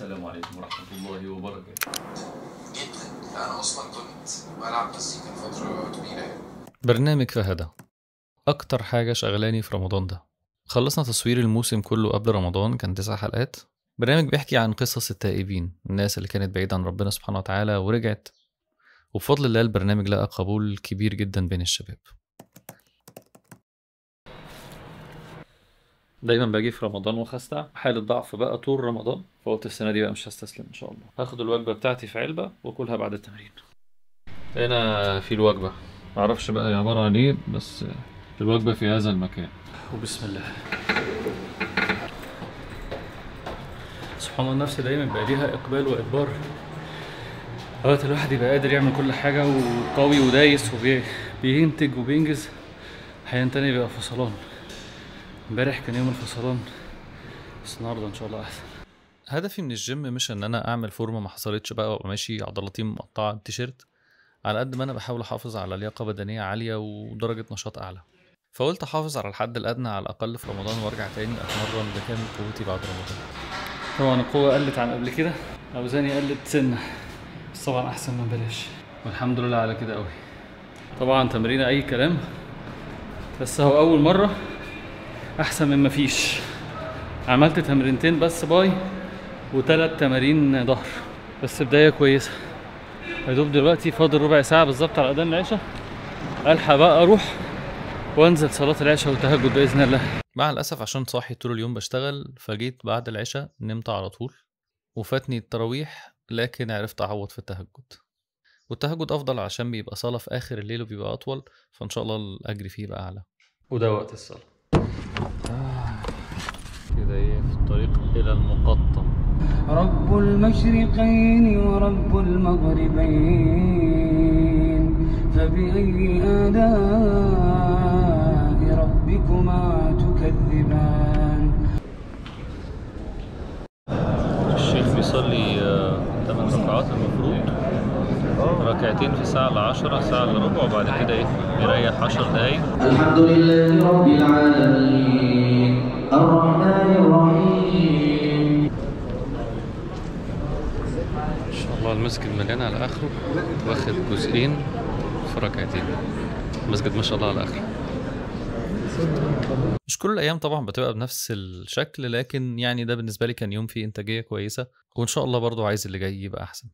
السلام عليكم ورحمة الله وبركاته جدا انا اصلا كنت بلعب مزيكا فتره كبيره يعني برنامج فهدى أكتر حاجة شغلاني في رمضان ده خلصنا تصوير الموسم كله قبل رمضان كان تسع حلقات برنامج بيحكي عن قصص التائبين الناس اللي كانت بعيدة عن ربنا سبحانه وتعالى ورجعت وبفضل الله البرنامج لقى قبول كبير جدا بين الشباب دايما باجي في رمضان وخستع حالة ضعف بقى طول رمضان فقلت السنة دي بقى مش هستسلم إن شاء الله هاخد الوجبة بتاعتي في علبة وأكلها بعد التمرين هنا في الوجبة معرفش بقى هي عبارة عن ايه بس الوجبة في هذا المكان وبسم الله سبحان الله النفس دايما بقى ليها إقبال وإدبار وقت الواحد يبقى قادر يعمل كل حاجة وقوي ودايس وبينتج وبينجز أحيانا تاني بيبقى فصلان امبارح كان يوم الفصلان بس النهارده ان شاء الله احسن هدفي من الجيم مش ان انا اعمل فورمه ما حصلتش بقى وابقى ماشي عضلاتي مقطعه التيشيرت على قد ما انا بحاول احافظ على لياقه بدنيه عاليه ودرجه نشاط اعلى فقلت احافظ على الحد الادنى على الاقل في رمضان وارجع تاني اتمرن بكامل قوتي بعد رمضان طبعا القوه قلت عن قبل كده اوزاني قلت سنه بس طبعا احسن من بلاش والحمد لله على كده قوي طبعا تمرين اي كلام بس هو اول مره احسن من مفيش عملت تمرينتين بس باي وثلاث تمارين ظهر بس بدايه كويسه يا دوب دلوقتي فاضل ربع ساعه بالظبط على اذان العشاء الحق بقى اروح وانزل صلاه العشاء والتهجد باذن الله مع الاسف عشان صاحي طول اليوم بشتغل فجيت بعد العشاء نمت على طول وفاتني التراويح لكن عرفت اعوض في التهجد والتهجد افضل عشان بيبقى صلاه في اخر الليل وبيبقى اطول فان شاء الله الاجر فيه يبقى اعلى وده وقت الصلاه كده ايه في الطريق الى المقطم رب المشرقين ورب المغربين فبأي آلاء ربكما تكذبان الشيخ بيصلي 8 ركعات المفروض ركعتين في ساعة لعشرة ساعة لربع وبعد كده ايه بيريح 10 دقايق الحمد لله رب العالمين الرحمن الرحيم ان شاء الله المسجد مليان على اخره واخد جزئين في ركعتين المسجد ما شاء الله على اخره مش كل الايام طبعا بتبقى بنفس الشكل لكن يعني ده بالنسبه لي كان يوم فيه انتاجيه كويسه وان شاء الله برضو عايز اللي جاي يبقى احسن